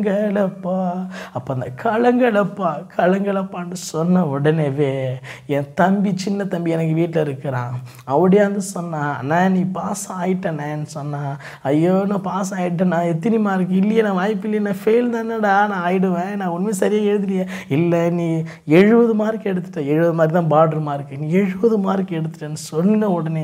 களப்பா அப்போ அந்த களங்களப்பா களங்களப்பான்னு சொன்ன உடனேவே என் தம்பி சின்ன தம்பி எனக்கு வீட்டில் இருக்கிறான் அப்படியாந்து சொன்னான் அண்ணா நீ பாஸ் ஆகிட்டேனேன்னு சொன்னான் ஐயோ நான் பாஸ் ஆகிட்டேன் நான் எத்தனை மார்க் இல்லையே நான் வாய்ப்பு இல்லையே நான் ஃபெயில் தானேடா நான் ஆயிடுவேன் நான் உண்மை சரியாக எழுதலையே இல்லை நீ எழுபது மார்க் எடுத்துட்ட எழுபது மார்க் தான் பார்டர் மார்க் நீ எழுபது மார்க் எடுத்துட்டேன்னு சொன்ன உடனே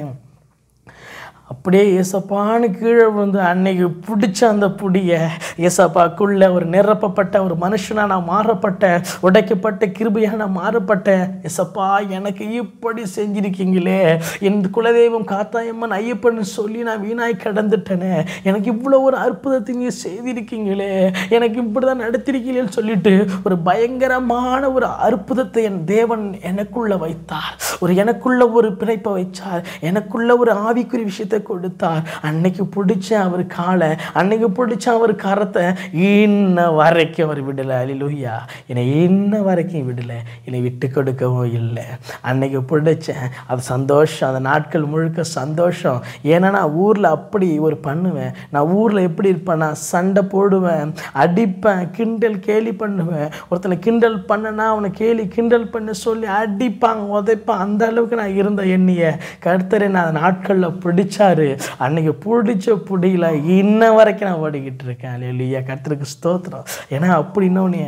அப்படியே ஏசப்பான்னு கீழே விழுந்து அன்னைக்கு பிடிச்ச அந்த புடியை ஏசப்பாக்குள்ள ஒரு நிரப்பப்பட்ட ஒரு மனுஷனாக நான் மாறப்பட்ட உடைக்கப்பட்ட கிருபையாக நான் மாறப்பட்ட ஏசப்பா எனக்கு இப்படி செஞ்சிருக்கீங்களே என் குலதெய்வம் காத்தாயம்மன் ஐயப்பன் சொல்லி நான் வீணாய் கடந்துட்டேனே எனக்கு இவ்வளோ ஒரு அற்புதத்தை நீ செய்திருக்கீங்களே எனக்கு இப்படி தான் நடத்திருக்கீங்களேன்னு சொல்லிட்டு ஒரு பயங்கரமான ஒரு அற்புதத்தை என் தேவன் எனக்குள்ள வைத்தார் ஒரு எனக்குள்ள ஒரு பிணைப்பை வைச்சார் எனக்குள்ள ஒரு ஆவிக்குறி விஷயத்தை கொடுத்தார் அன்னைக்கு பிடிச்ச அவர் காலை அன்னைக்கு பிடிச்ச அவர் கரத்தை இன்ன வரைக்கும் அவர் விடலை அலிலுயா என்னை இன்ன வரைக்கும் விடலை என்னை விட்டு கொடுக்கவும் இல்லை அன்னைக்கு பிடிச்சேன் அது சந்தோஷம் அந்த நாட்கள் முழுக்க சந்தோஷம் ஏன்னா நான் ஊரில் அப்படி ஒரு பண்ணுவேன் நான் ஊரில் எப்படி இருப்பேன் நான் சண்டை போடுவேன் அடிப்பேன் கிண்டல் கேலி பண்ணுவேன் ஒருத்தனை கிண்டல் பண்ணனா அவனை கேலி கிண்டல் பண்ண சொல்லி அடிப்பாங்க உதைப்பான் அந்த அளவுக்கு நான் இருந்த எண்ணிய கருத்தரை நான் அந்த நாட்களில் பிடிச்சாரு அன்னைக்கு பிடிச்ச புடியில இன்ன வரைக்கும் நான் ஓடிக்கிட்டு இருக்கேன் இல்லையா கர்த்தருக்கு ஸ்தோத்திரம் ஏன்னா அப்படி இன்னொன்று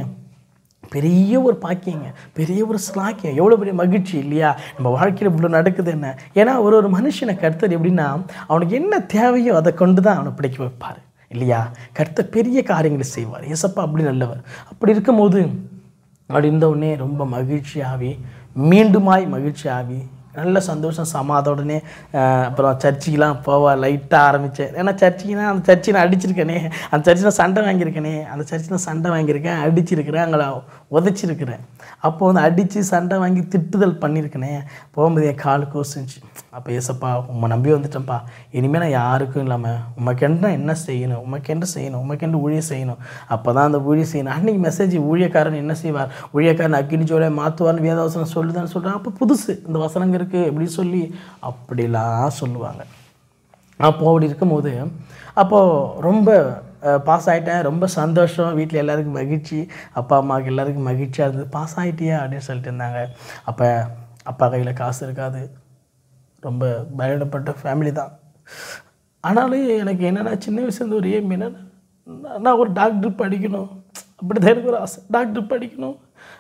பெரிய ஒரு பாக்கியங்க பெரிய ஒரு ஸ்லாக்கியம் எவ்வளோ பெரிய மகிழ்ச்சி இல்லையா நம்ம வாழ்க்கையில் இவ்வளோ நடக்குது என்ன ஏன்னா ஒரு ஒரு மனுஷனை கர்த்தர் எப்படின்னா அவனுக்கு என்ன தேவையோ அதை கொண்டு தான் அவனை பிடிக்க வைப்பார் இல்லையா கர்த்தர் பெரிய காரியங்களை செய்வார் ஏசப்பா அப்படி நல்லவர் அப்படி இருக்கும்போது அப்படி இருந்த உடனே ரொம்ப மகிழ்ச்சியாகி மீண்டுமாய் மகிழ்ச்சியாகி நல்ல சந்தோஷம் சமாதோடனே அப்புறம் சர்ச்சுக்கெலாம் போவா லைட்டாக ஆரம்பித்தேன் ஏன்னா சர்ச்சுக்குனா அந்த சர்ச்சை நான் அடிச்சிருக்கேனே அந்த சர்ச்சில் சண்டை வாங்கியிருக்கேனே அந்த சர்ச்சில் சண்டை வாங்கியிருக்கேன் அடிச்சிருக்கிறேன் அங்கே உதச்சிருக்கிறேன் அப்போ வந்து அடித்து சண்டை வாங்கி திட்டுதல் பண்ணியிருக்கேனே போகும்போது என் கால் கோசிச்சு அப்போ ஏசப்பா உம்மை நம்பி வந்துட்டேன்ப்பா இனிமேல் நான் யாருக்கும் இல்லாமல் உமக்கென்று நான் என்ன செய்யணும் உமக்கென்று செய்யணும் உமக்கென்று ஊழியம் செய்யணும் அப்போ தான் அந்த ஊழியம் செய்யணும் அன்றைக்கி மெசேஜ் ஊழியக்காரன் என்ன செய்வார் ஊழியக்காரன் அக்கினி ஜோலை மாற்றுவார்னு வேதவசனம் சொல்லுதான்னு சொல்கிறேன் அப்போ புதுசு இந்த வசனங்க இருக்குது எப்படி சொல்லி அப்படிலாம் சொல்லுவாங்க அப்போ அப்படி இருக்கும்போது அப்போது ரொம்ப பாஸ் ஆகிட்டேன் ரொம்ப சந்தோஷம் வீட்டில் எல்லாருக்கும் மகிழ்ச்சி அப்பா அம்மாவுக்கு எல்லாருக்கும் மகிழ்ச்சியாக இருந்தது பாஸ் ஆகிட்டியா அப்படின்னு சொல்லிட்டு இருந்தாங்க அப்போ அப்பா கையில் காசு இருக்காது ரொம்ப பயப்படப்பட்ட ஃபேமிலி தான் ஆனாலும் எனக்கு என்னென்னா சின்ன வயசுலேருந்து ஒரு ஏம் என்னென்னா நான் ஒரு டாக்டர் படிக்கணும் அப்படி தான் எனக்கு ஒரு ஆசை டாக்டர் படிக்கணும்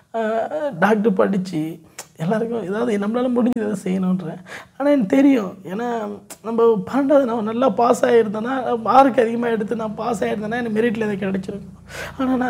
டாக்டர் படித்து எல்லாருக்கும் ஏதாவது நம்மளால் முடிஞ்சது எதாவது செய்யணுன்றேன் ஆனால் எனக்கு தெரியும் ஏன்னா நம்ம பன்னெண்டாவது நான் நல்லா பாஸ் ஆகிருந்தேன்னா மார்க் அதிகமாக எடுத்து நான் பாஸ் ஆகிருந்தேன்னா எனக்கு மெரிட்டில் எதாவது கிடச்சிருக்கும் ஆனால் நான்